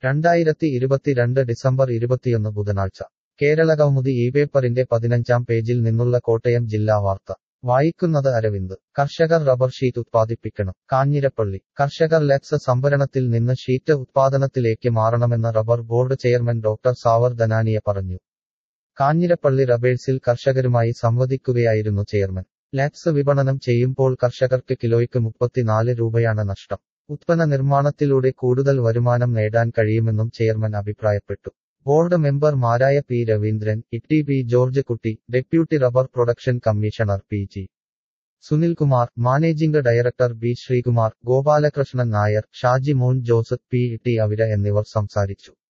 രണ്ടായിരത്തി ഇരുപത്തിരണ്ട് ഡിസംബർ ഇരുപത്തിയൊന്ന് ബുധനാഴ്ച കേരളകൗമുദി ഈ പേപ്പറിന്റെ പതിനഞ്ചാം പേജിൽ നിന്നുള്ള കോട്ടയം ജില്ലാ വാർത്ത വായിക്കുന്നത് അരവിന്ദ് കർഷകർ റബ്ബർ ഷീറ്റ് ഉത്പാദിപ്പിക്കണം കാഞ്ഞിരപ്പള്ളി കർഷകർ ലെക്സ് സംഭരണത്തിൽ നിന്ന് ഷീറ്റ് ഉത്പാദനത്തിലേക്ക് മാറണമെന്ന് rubber board chairman doctor Sawar Dhaniya പറഞ്ഞു കാഞ്ഞിരപ്പള്ളി റബേഴ്സിൽ കർഷകരുമായി സംവദിക്കുകയായിരുന്നു ചെയർമാൻ ലാക്സ് വിപണനം ചെയ്യുമ്പോൾ കർഷകർക്ക് കിലോയ്ക്ക് മുപ്പത്തിനാല് രൂപയാണ് നഷ്ടം ഉത്പന്ന നിർമ്മാണത്തിലൂടെ കൂടുതൽ വരുമാനം നേടാൻ കഴിയുമെന്നും ചെയർമാൻ അഭിപ്രായപ്പെട്ടു ബോർഡ് മെമ്പർമാരായ P Raveendran E P George Kutty deputy rubber production commissioner P G Sunilkumar managing director B Sreekumar Gopalakrishnan Nair Shaji Mon Joseph P T അവിര എന്നിവർ സംസാരിച്ചു